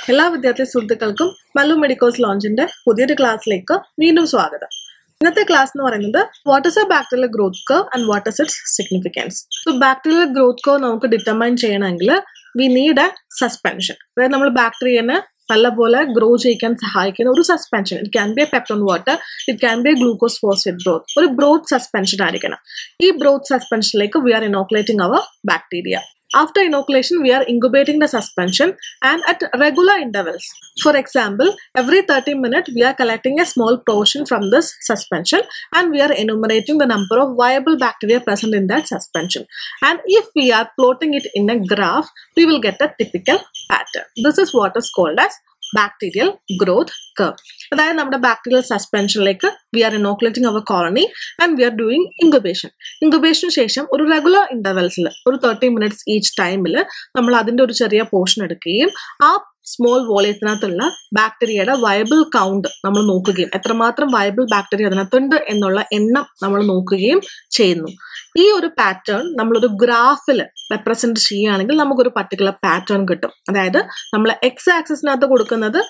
എല്ലാ വിദ്യാർത്ഥി സുഹൃത്തുക്കൾക്കും മല്ലു മെഡിക്കോസ് ലോഞ്ചിന്റെ പുതിയൊരു ക്ലാസ്സിലേക്ക് വീണ്ടും സ്വാഗതം ഇന്നത്തെ ക്ലാസ് എന്ന് പറയുന്നത് what is a bacterial growth curve and what is its significance so bacterial growth curve നമുക്ക് ഡിറ്റർമൈൻ ചെയ്യണമെങ്കിൽ വി നീഡ് എ സസ്പെൻഷൻ അതായത് നമ്മൾ ബാക്ടീരിയനെ നല്ലപോലെ ഗ്രോ ചെയ്യിക്കാൻ സഹായിക്കുന്ന ഒരു suspension it can be a peptone water it can be a glucose phosphate broth ഒരു ബ്രോത്ത് സസ്പെൻഷൻ ആയിരിക്കണം ഈ ബ്രോത്ത് സസ്പെൻഷനിലേക്ക് വി ആർ ഇനോക്കുലേറ്റിംഗ് അവർ bacteria After inoculation, we are incubating the suspension and at regular intervals. For example, every 30 minutes, we are collecting a small portion from this suspension and we are enumerating the number of viable bacteria present in that suspension. And if we are plotting it in a graph, we will get a typical pattern. This is what is called as bacterial growth curve അതായത് നമ്മുടെ bacterial സസ്പെൻഷനിലേക്ക് we are inoculating അവർ colony and we are doing incubation ഇൻക്യുബേഷന് ശേഷം ഒരു regular ഇന്റർവെൽസിൽ ഒരു thirty minutes each ടൈമിൽ നമ്മൾ അതിൻ്റെ ഒരു ചെറിയ പോർഷൻ എടുക്കുകയും ആ സ്മോൾ വോളിയത്തിനകത്തുള്ള ബാക്ടീരിയയുടെ വയബിൾ കൗണ്ട് നമ്മൾ നോക്കുകയും എത്രമാത്രം വയബിൾ ബാക്ടീരിയ അതിനകത്തുണ്ട് എന്നുള്ള എണ്ണം നമ്മൾ നോക്കുകയും ചെയ്യുന്നു ഈ ഒരു പാറ്റേൺ നമ്മളൊരു ഗ്രാഫിൽ റെപ്രസെന്റ് ചെയ്യുകയാണെങ്കിൽ നമുക്കൊരു പർട്ടിക്കുലർ പാറ്റേൺ കിട്ടും അതായത് നമ്മൾ എക്സ് ആക്സിസിനകത്ത് കൊടുക്കുന്നത്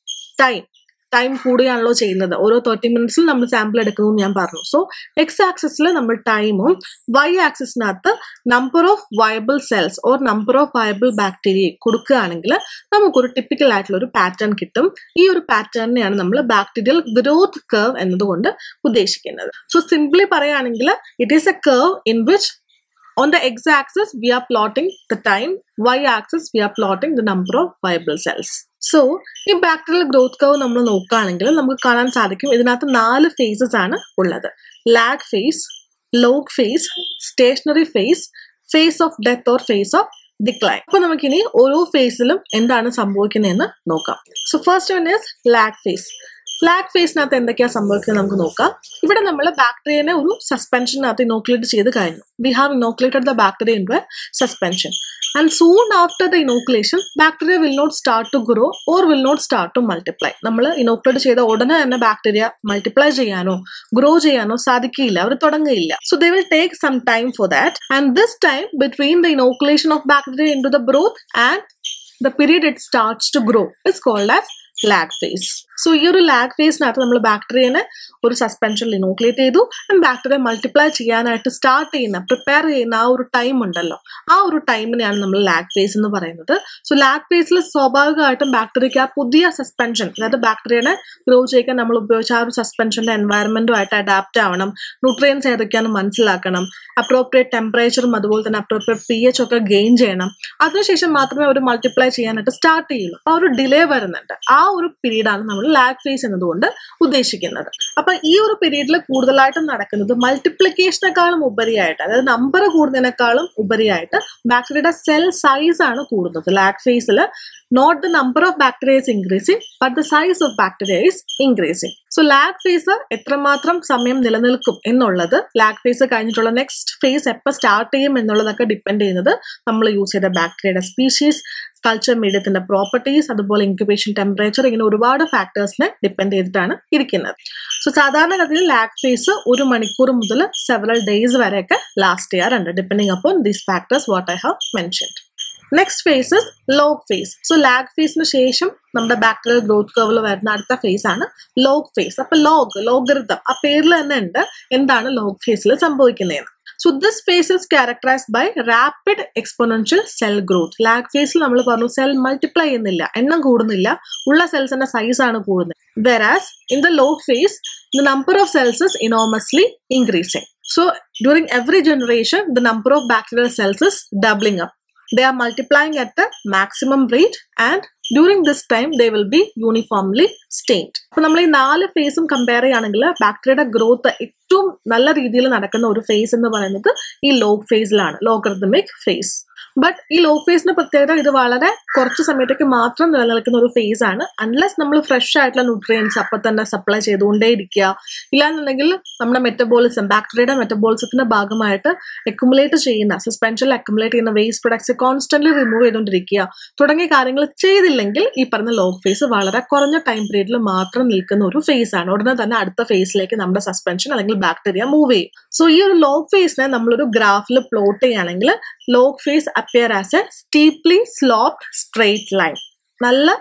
ടൈം ടൈം കൂടുകയാണല്ലോ ചെയ്യുന്നത് ഓരോ തേർട്ടി മിനിറ്റ്സിൽ നമ്മൾ സാമ്പിൾ എടുക്കുന്നു ഞാൻ പറഞ്ഞു സോ എക്സ് ആക്സിസിൽ നമ്മൾ ടൈമും വൈ ആക്സിസിനകത്ത് number of viable cells or number of viable bacteria കൊടുക്കുകയാണെങ്കിൽ നമുക്കൊരു ടിപ്പിക്കൽ ആയിട്ടുള്ള ഒരു പാറ്റേൺ കിട്ടും ഈ ഒരു പാറ്റേണിനെയാണ് നമ്മൾ ബാക്ടീരിയൽ ഗ്രോത്ത് കർവ് എന്നതുകൊണ്ട് ഉദ്ദേശിക്കുന്നത് സോ സിംപ്ലി പറയുകയാണെങ്കിൽ it is a curve in which on the x-axis we are plotting the time y-axis we are plotting the number of viable cells so ഈ ബാക്ടീരിയൽ ഗ്രോത്ത് കർവ് നമ്മൾ നോക്കുകയാണെങ്കിൽ നമുക്ക് കാണാൻ സാധിക്കും ഇതിനകത്ത് നാല് ഫേസസ് ആണ് ഉള്ളത് lag phase log phase stationary phase phase of death or phase of decline അപ്പൊ നമുക്കിനി ഓരോ ഫേസിലും എന്താണ് സംഭവിക്കുന്നതെന്ന് നോക്കാം so first one is lag phase lag ഫേസിനകത്ത് എന്തൊക്കെയാണ് സംഭവിക്കുന്നത് നമുക്ക് നോക്കാം ഇവിടെ നമ്മൾ ബാക്ടീരിയനെ ഒരു സസ്പെൻഷനകത്ത് ഇനോക്കുലേറ്റ് ചെയ്ത് കഴിഞ്ഞു we have inoculated the bacteria into a suspension and soon after the inoculation bacteria will not start to grow or will not start to multiply നമ്മൾ ഇനോക്കുലേറ്റ് ചെയ്ത ഉടനെ തന്നെ ബാക്ടീരിയ മൾട്ടിപ്ലൈ ചെയ്യാനോ ഗ്രോ ചെയ്യാനോ സാധിക്കില്ല അവർ തുടങ്ങുകയില്ല so they will take some time for that and this time between the inoculation of bacteria into the broth and the period it starts to grow is called as lag phase so ഈ ഒരു lag ഫേസിനകത്ത് നമ്മൾ ബാക്ടീരിയനെ ഒരു സസ്പെൻഷനിൽ inoculate ചെയ്തു and bacteria multiply ചെയ്യാനായിട്ട് start ചെയ്യുന്ന പ്രിപ്പയർ ചെയ്യുന്ന ആ ഒരു ടൈം ഉണ്ടല്ലോ ആ ഒരു ടൈമിനെയാണ് നമ്മൾ ലാഗ് ഫേസ് എന്ന് പറയുന്നത് സോ ലാഗ് ഫേസിൽ സ്വാഭാവികമായിട്ടും ബാക്ടീരിയക്ക് ആ പുതിയ സസ്പെൻഷൻ അതായത് ബാക്ടീരിയനെ ഗ്രോ ചെയ്യാൻ നമ്മൾ ഉപയോഗിച്ച ആ ഒരു സസ്പെൻഷന്റെ എൻവയറമെന്റുമായിട്ട് അഡാപ്റ്റ് ആവണം ന്യൂട്രിയൻസ് ഏതൊക്കെയാണെന്ന് മനസ്സിലാക്കണം അപ്രോപ്രിയേറ്റ് ടെമ്പറേച്ചറും അതുപോലെ തന്നെ അപ്രോപ്രിയേറ്റ് പി എച്ച് ഒക്കെ ഗെയിൻ ചെയ്യണം അതിനുശേഷം മാത്രമേ അവർ മൾട്ടിപ്ലൈ ചെയ്യാനായിട്ട് സ്റ്റാർട്ട് ചെയ്യുള്ളൂ ആ ഒരു ഡിലേ വരുന്നുണ്ട് ആ ഒരു പീരീഡാണ് നമ്മൾ ലാഗ് ഫേസ് എന്നതുകൊണ്ട് ഉദ്ദേശിക്കുന്നത് അപ്പൊ ഈ ഒരു പീരീഡിൽ കൂടുതലായിട്ടും നടക്കുന്നത് മൾട്ടിപ്ലിക്കേഷനെക്കാളും ഉപരിയായിട്ട് അതായത് നമ്പർ കൂടുന്നതിനേക്കാളും ഉപരിയായിട്ട് ബാക്ടീരിയയുടെ സെൽ സൈസ് ആണ് കൂടുന്നത് ലാഗ് ഫേസിൽ not the number of bacteria is increasing but the size of bacteria is increasing so lag phase എത്രമാത്രം സമയം നിലനിൽക്കും എന്നുള്ളത് ലാഗ് ഫേസ് കഴിഞ്ഞിട്ടുള്ള നെക്സ്റ്റ് ഫേസ് എപ്പോൾ സ്റ്റാർട്ട് ചെയ്യും എന്നുള്ളതൊക്കെ ഡിപ്പെൻഡ് ചെയ്യുന്നത് നമ്മൾ യൂസ് ചെയ്ത ബാക്ടീരിയയുടെ സ്പീഷീസ് കൾച്ചർ മീഡിയത്തിന്റെ പ്രോപ്പർട്ടീസ് അതുപോലെ ഇൻക്യുബേഷൻ ടെമ്പറേച്ചർ ഇങ്ങനെ ഒരുപാട് ഫാക്ടേഴ്സിനെ ഡിപ്പെൻഡ് ചെയ്തിട്ടാണ് ഇരിക്കുന്നത് സോ സാധാരണഗതിയിൽ ലാഗ് ഫേസ് ഒരു മണിക്കൂർ മുതൽ സെവറൽ ഡേയ്സ് വരെയൊക്കെ ലാസ്റ്റ് ചെയ്യാറുണ്ട് depending upon these factors what I have mentioned next phase is log phase so lag ഫേസിന് ശേഷം നമ്മുടെ ബാക്ടീരിയൽ ഗ്രോത്ത് കർവിൽ വരുന്ന അടുത്ത ഫേസ് ആണ് ലോഗ് ഫേസ് അപ്പൊ ലോഗ് ലോഗറിതം ആ പേരിൽ തന്നെ ഉണ്ട് എന്താണ് ലോഗ് ഫേസിൽ സംഭവിക്കുന്നതെന്ന് so this phase is characterized by rapid exponential cell growth lag ഫേസിൽ നമ്മൾ പറഞ്ഞു സെൽ മൾട്ടിപ്ലൈ ചെയ്യുന്നില്ല എണ്ണം കൂടുന്നില്ല ഉള്ള സെൽസിന്റെ സൈസ് ആണ് കൂടുന്നത് whereas in the log phase the number of cells is enormously increasing so during every generation the number of bacterial cells is doubling up they are multiplying at the maximum rate and during this time they will be uniformly stained അപ്പൊ നമ്മൾ ഈ നാല് ഫേസും compare ചെയ്യുകയാണെങ്കിൽ ബാക്ടീരിയയുടെ growth ഏറ്റവും നല്ല രീതിയിൽ നടക്കുന്ന ഒരു ഫേസ് എന്ന് പറയുന്നത് ഈ ലോഗ് ഫേസിലാണ് ലോഗറിതമിക് ഫേസ് ബട്ട് ഈ ലോ ഫേസിന്റെ പ്രത്യേകത ഇത് വളരെ കുറച്ച് സമയത്തേക്ക് മാത്രം നിലനിൽക്കുന്ന ഒരു ഫേസ് ആണ് അൺലെസ് നമ്മൾ ഫ്രഷ് ആയിട്ടുള്ള ന്യൂട്രിയൻസ് അപ്പൊ തന്നെ സപ്ലൈ ചെയ്തുകൊണ്ടേ ഇരിക്കുക ഇല്ലാന്നുണ്ടെങ്കിൽ നമ്മുടെ മെറ്റബോളിസം ബാക്ടീരിയയുടെ മെറ്റബോളിസത്തിന്റെ ഭാഗമായിട്ട് അക്യുമുലേറ്റ് ചെയ്യുന്ന സസ്പെൻഷനിൽ അക്യുമുലേറ്റ് ചെയ്യുന്ന വേസ്റ്റ് പ്രൊഡക്ട്സ് കോൺസ്റ്റന്റ്ലി റിമൂവ് ചെയ്തുകൊണ്ടിരിക്കുക തുടങ്ങിയ കാര്യങ്ങൾ ചെയ്തില്ലെങ്കിൽ ഈ പറഞ്ഞ ലോഗ് ഫേസ് വളരെ കുറഞ്ഞ ടൈം പീരീഡിൽ മാത്രം നിൽക്കുന്ന ഒരു ഫേസ് ആണ് ഉടനെ തന്നെ അടുത്ത ഫേസിലേക്ക് നമ്മുടെ സസ്പെൻഷൻ അല്ലെങ്കിൽ ബാക്ടീരിയ മൂവ് ചെയ്യും സോ ഈ ഒരു ലോഗ് ഫേസിനെ നമ്മളൊരു ഗ്രാഫിൽ പ്ലോട്ട് ചെയ്യുകയാണെങ്കിൽ log phase appear as a steeply sloped straight line നല്ല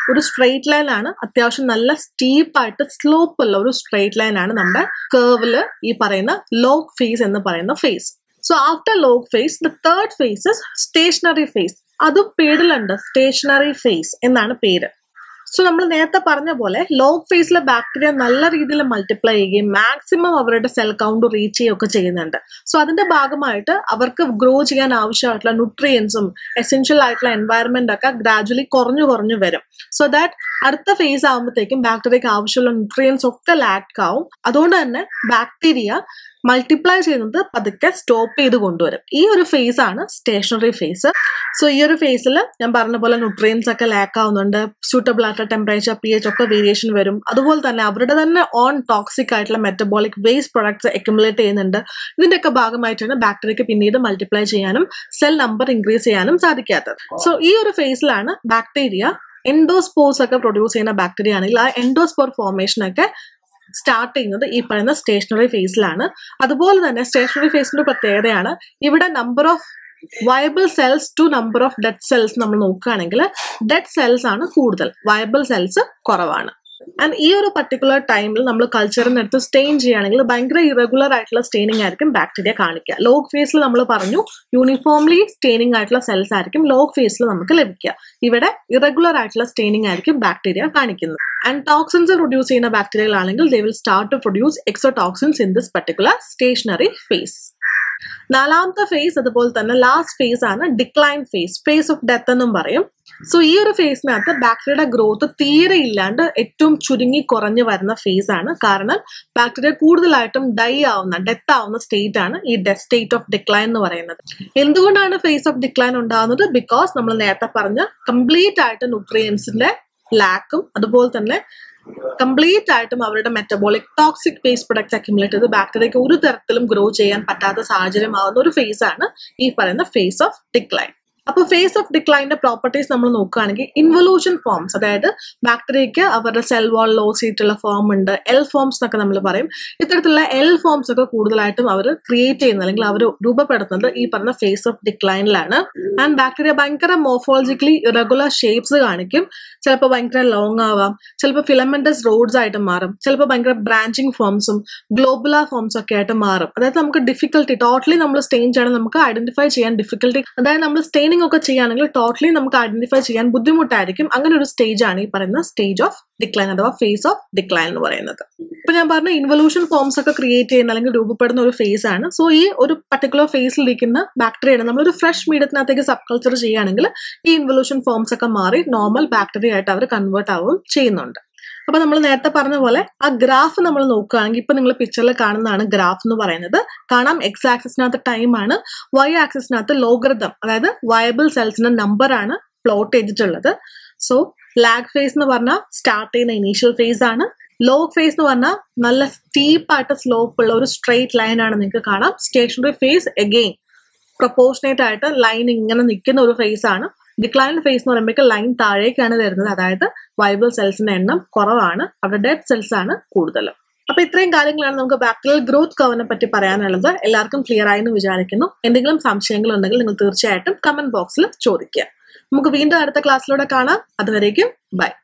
ഒരു സ്ട്രെയിറ്റ് ലൈൻ ആണ് അത്യാവശ്യം നല്ല സ്റ്റീപ്പായിട്ട് സ്ലോപ്പ് ഉള്ള ഒരു സ്ട്രെയിറ്റ് ലൈൻ ആണ് നമ്മുടെ കേർവില് ഈ പറയുന്ന ലോഗ് ഫേസ് എന്ന് പറയുന്ന phase so after log phase the third phase is stationary phase അതും പേടിലുണ്ട് സ്റ്റേഷനറി ഫേസ് എന്നാണ് പേര് സോ നമ്മൾ നേരത്തെ പറഞ്ഞ പോലെ ലോഗ് ഫേസിലെ ബാക്ടീരിയ നല്ല രീതിയിൽ മൾട്ടിപ്ലൈ ചെയ്യുകയും മാക്സിമം അവരുടെ സെൽ കൗണ്ട് റീച്ച് ചെയ്യുകയൊക്കെ ചെയ്യുന്നുണ്ട് സോ അതിന്റെ ഭാഗമായിട്ട് അവർക്ക് ഗ്രോ ചെയ്യാൻ ആവശ്യമായിട്ടുള്ള ന്യൂട്രിയൻസും എസെൻഷ്യൽ ആയിട്ടുള്ള എൻവയറമെന്റ് ഒക്കെ ഗ്രാജുവലി കുറഞ്ഞു കുറഞ്ഞു വരും സോ ദാറ്റ് അടുത്ത ഫേസ് ആകുമ്പോഴത്തേക്കും ബാക്ടീരിയക്ക് ആവശ്യമുള്ള ന്യൂട്രിയൻസ് ഒക്കെ ലാക്ക് ആവും അതുകൊണ്ട് തന്നെ ബാക്ടീരിയ മൾട്ടിപ്ലൈ ചെയ്യുന്നത് പതുക്കെ സ്റ്റോപ്പ് ചെയ്ത് കൊണ്ടുവരും ഈ ഒരു ഫേസ് ആണ് സ്റ്റേഷനറി ഫേസ് സോ ഈ ഒരു ഫേസിൽ ഞാൻ പറഞ്ഞ പോലെ ന്യൂട്രിയൻസ് ഒക്കെ ലാക്ക് ആവുന്നുണ്ട് സൂട്ടബിൾ ആയിട്ടുള്ള ടെമ്പറേച്ചർ പി എച്ച് ഒക്കെ വേരിയേഷൻ വരും അതുപോലെ തന്നെ അവരുടെ തന്നെ ഓൺ ടോക്സിക് ആയിട്ടുള്ള മെറ്റബോളിക് വേസ്റ്റ് പ്രൊഡക്ട്സ് അക്യുമുലേറ്റ് ചെയ്യുന്നുണ്ട് ഇതിന്റെയൊക്കെ ഭാഗമായിട്ടാണ് ബാക്ടീരിയക്ക് പിന്നീട് മൾട്ടിപ്ലൈ ചെയ്യാനും സെൽ നമ്പർ ഇൻക്രീസ് ചെയ്യാനും സാധിക്കാത്തത് സോ ഈ ഒരു ഫേസിലാണ് ബാക്ടീരിയ എൻഡോസ്പോർസ് ഒക്കെ പ്രൊഡ്യൂസ് ചെയ്യുന്ന ബാക്ടീരിയ ആണെങ്കിൽ ആ എൻഡോസ്പോർ ഫോർമേഷൻ ഒക്കെ സ്റ്റാർട്ട് ചെയ്യുന്നത് ഈ പറയുന്ന സ്റ്റേഷനറി ഫേസിലാണ് അതുപോലെ തന്നെ സ്റ്റേഷനറി ഫേസിന്റെ പ്രത്യേകതയാണ് ഇവിടെ number of viable cells to number of dead cells നമ്മൾ നോക്കുകയാണെങ്കിൽ ഡെഡ് സെൽസ് ആണ് കൂടുതൽ വയബിൾ സെൽസ് കുറവാണ് ആൻഡ് ഈ ഒരു പർട്ടിക്കുലർ ടൈമിൽ നമ്മൾ കൾച്ചറിന് എടുത്ത് സ്റ്റെയിൻ ചെയ്യുകയാണെങ്കിൽ ഭയങ്കര ഇറഗുലർ ആയിട്ടുള്ള സ്റ്റെയിനിങ് ആയിരിക്കും ബാക്ടീരിയ കാണിക്കുക ലോഗ് ഫേസിൽ നമ്മൾ പറഞ്ഞു യൂണിഫോംലി സ്റ്റെയിനിങ് ആയിട്ടുള്ള സെൽസ് ആയിരിക്കും ലോഗ് ഫേസിൽ നമുക്ക് ലഭിക്കുക ഇവിടെ ഇറഗുലർ ആയിട്ടുള്ള സ്റ്റെയിനിങ് ആയിരിക്കും ബാക്ടീരിയ കാണിക്കുന്നത് ആൻഡ് ടോക്സിൻസ് പ്രൊഡ്യൂസ് ചെയ്യുന്ന ബാക്ടീരിയകളാണെങ്കിൽ they will start to produce exotoxins in this particular stationary phase നാലാമത്തെ ഫേസ് അതുപോലെ തന്നെ ലാസ്റ്റ് ഫേസ് ആണ് decline phase phase of death എന്നും പറയും സോ ഈ ഒരു ഫേസിനകത്ത് ബാക്ടീരിയയുടെ ഗ്രോത്ത് തീരെ ഇല്ലാണ്ട് ഏറ്റവും ചുരുങ്ങി കുറഞ്ഞു വരുന്ന ഫേസ് ആണ് കാരണം ബാക്ടീരിയ കൂടുതലായിട്ടും ഡൈ ആവുന്ന ഡെത്ത് ആവുന്ന സ്റ്റേറ്റ് ആണ് ഈ ഡെത്ത് സ്റ്റേറ്റ് ഓഫ് ഡിക്ലൈൻ എന്ന് പറയുന്നത് എന്തുകൊണ്ടാണ് ഫേസ് ഓഫ് ഡിക്ലൈൻ ഉണ്ടാകുന്നത് ബിക്കോസ് നമ്മൾ നേരത്തെ പറഞ്ഞ കംപ്ലീറ്റ് ആയിട്ട് ന്യൂട്രിയൻസിന്റെ ലാക്കും അതുപോലെ തന്നെ കംപ്ലീറ്റ് ആയിട്ടും അവരുടെ metabolic toxic waste products accumulate ചെയ്ത് ബാക്ടീരിയക്ക് ഒരു തരത്തിലും ഗ്രോ ചെയ്യാൻ പറ്റാത്ത സാഹചര്യമാവുന്ന ഒരു ഫേസ് ആണ് ഈ പറയുന്ന ഫേസ് ഓഫ് ഡിക്ലൈൻ അപ്പൊ ഫേസ് ഓഫ് ഡിക്ലൈനിന്റെ പ്രോപ്പർട്ടീസ് നമ്മൾ നോക്കുകയാണെങ്കിൽ ഇൻവല്യൂഷൻ ഫോംസ് അതായത് ബാക്ടീരിയക്ക് അവരുടെ സെൽ വാൾ ലോസ് ചെയ്തിട്ടുള്ള ഫോം ഉണ്ട് എൽ ഫോംസ് എന്നൊക്കെ നമ്മൾ പറയും ഇത്തരത്തിലുള്ള എൽ ഫോംസ് ഒക്കെ കൂടുതലായിട്ടും അവർ ക്രിയേറ്റ് ചെയ്യുന്നത് അല്ലെങ്കിൽ അവർ രൂപപ്പെടുത്തുന്നത് ഈ പറഞ്ഞ ഫേസ് ഓഫ് ഡിക്ലൈനിലാണ് ആൻഡ് ബാക്ടീരിയ ഭയങ്കര മോർഫോളജിക്കലി ഇറഗുലർ ഷേപ്സ് കാണിക്കും ചിലപ്പോൾ ഭയങ്കര ലോങ് ആവാം ചിലപ്പോൾ ഫിലമെന്റസ് റോഡ്സ് ആയിട്ട് മാറും ചിലപ്പോൾ ഭയങ്കര ബ്രാഞ്ചിങ് ഫോംസും ഗ്ലോബുലാർ ഫോംസ് ഒക്കെ ആയിട്ട് മാറും അതായത് നമുക്ക് ഡിഫിക്കൽട്ടി ടോട്ടലി നമ്മൾ സ്റ്റെയിൻ ചെയ്യണം നമുക്ക് ഐഡന്റിഫൈ ചെയ്യാൻ ഡിഫിക്കൽട്ടി അതായത് നമ്മൾ സ്റ്റെയിനിങ് ഒക്കെ ചെയ്യുകയാണെങ്കിൽ ടോട്ടലി നമുക്ക് ഐഡന്റിഫൈ ചെയ്യാൻ ബുദ്ധിമുട്ടായിരിക്കും അങ്ങനെ ഒരു സ്റ്റേജ് ആണ് ഈ പറയുന്ന സ്റ്റേജ് ഓഫ് ഡിക്ലൈൻ അഥവാ ഫേസ് ഓഫ് ഡിക്ലൈൻ എന്ന് പറയുന്നത് ഇപ്പൊ ഞാൻ പറഞ്ഞ ഇൻവല്യൂഷൻ ഫോംസ് ഒക്കെ ക്രിയേറ്റ് ചെയ്യുന്ന അല്ലെങ്കിൽ രൂപപ്പെടുന്ന ഒരു ഫേസ് ആണ് സോ ഈ ഒരു പർട്ടിക്കുലർ ഫേസിൽ ഇരിക്കുന്ന ബാക്ടീരിയയുടെ നമ്മളൊരു ഫ്രഷ് മീഡിയത്തിനകത്തേക്ക് സബ് കൾച്ചർ ചെയ്യുകയാണെങ്കിൽ ഈ ഇൻവല്യൂഷൻ ഫോംസ് ഒക്കെ മാറി നോർമൽ ബാക്ടീരിയ ആയിട്ട് അവർ കൺവേർട്ട് ആവുകയും ചെയ്യുന്നുണ്ട് അപ്പൊ നമ്മൾ നേരത്തെ പറഞ്ഞ പോലെ ആ ഗ്രാഫ് നമ്മൾ നോക്കുകയാണെങ്കിൽ ഇപ്പൊ നിങ്ങൾ പിക്ചറിൽ കാണുന്നതാണ് ഗ്രാഫ് എന്ന് പറയുന്നത് കാണാം എക്സ് ആക്സിസിനകത്ത് ടൈം ആണ് വൈ ആക്സിസിനകത്ത് ലോഗൃതം അതായത് വയബിൾ സെൽസിന്റെ നമ്പർ ആണ് പ്ലോട്ട് ചെയ്തിട്ടുള്ളത് സോ ലാഗ് ഫേസ് എന്ന് പറഞ്ഞാൽ സ്റ്റാർട്ട് ചെയ്യുന്ന ഇനീഷ്യൽ ഫേസ് ആണ് ലോഗ് ഫേസ് എന്ന് പറഞ്ഞാൽ നല്ല സ്റ്റീപ്പായിട്ട് സ്ലോപ്പ് ഉള്ള ഒരു സ്ട്രെയിറ്റ് ലൈൻ ആണ് നിങ്ങൾക്ക് കാണാം സ്റ്റേഷനറി ഫേസ് എഗെയിൻ പ്രൊപ്പോർഷനേറ്റ് ആയിട്ട് ലൈൻ ഇങ്ങനെ നിൽക്കുന്ന ഒരു ഫേസ് ആണ് ഡിക്ലൈൻ ഫേസ് എന്ന് പറയുമ്പോൾ ലൈൻ താഴേക്കാണ് വരുന്നത് അതായത് വൈബിൾ സെൽസിന്റെ എണ്ണം കുറവാണ് അവിടെ ഡെഡ് സെൽസ് ആണ് കൂടുതൽ അപ്പൊ ഇത്രയും കാര്യങ്ങളാണ് നമുക്ക് ബാക്ടീരിയൽ ഗ്രോത്ത് കവറിനെ പറ്റി പറയാനുള്ളത് എല്ലാവർക്കും ക്ലിയർ ആയി എന്ന് വിചാരിക്കുന്നു എന്തെങ്കിലും സംശയങ്ങൾ ഉണ്ടെങ്കിൽ നിങ്ങൾ തീർച്ചയായിട്ടും കമന്റ് ബോക്സിൽ ചോദിക്കുക നമുക്ക് വീണ്ടും അടുത്ത ക്ലാസ്സിലൂടെ കാണാം അതുവരേക്കും ബൈ